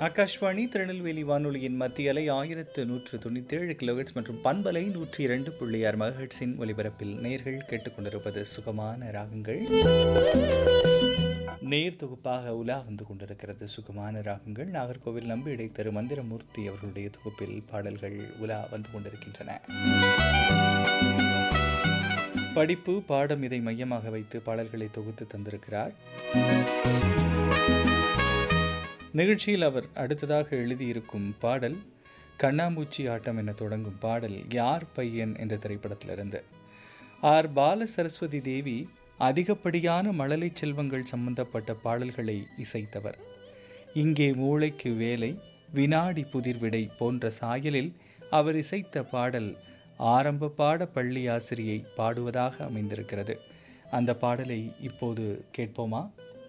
ஆகாஷ்வாணி திருநெல்வேலி வானொலியின் மத்திய அலை ஆயிரத்து நூற்று தொண்ணூற்றி ஏழு கிலோஹெட்ஸ் மற்றும் பண்பலை நூற்றி இரண்டு புள்ளி ஆறு மகஹெட்ஸின் ஒலிபரப்பில் நேர்கள் கேட்டுக்கொண்டிருப்பது சுகமான ராகங்கள் நேர் தொகுப்பாக உலா வந்து கொண்டிருக்கிறது சுகமான ராகங்கள் நாகர்கோவில் நம்பிடை திரு மந்திரமூர்த்தி அவர்களுடைய தொகுப்பில் பாடல்கள் உலா வந்து கொண்டிருக்கின்றன படிப்பு பாடம் இதை மையமாக வைத்து பாடல்களை தொகுத்து தந்திருக்கிறார் நிகழ்ச்சியில் அவர் அடுத்ததாக எழுதியிருக்கும் பாடல் கண்ணாமூச்சி ஆட்டம் என தொடங்கும் பாடல் யார் பையன் என்ற திரைப்படத்திலிருந்து ஆர் பால சரஸ்வதி தேவி அதிகப்படியான மழலை செல்வங்கள் சம்பந்தப்பட்ட பாடல்களை இசைத்தவர் இங்கே மூளைக்கு வேலை வினாடி புதிர்விடை போன்ற சாயலில் அவர் இசைத்த பாடல் ஆரம்ப பாட பள்ளி ஆசிரியை பாடுவதாக அமைந்திருக்கிறது அந்த பாடலை இப்போது கேட்போமா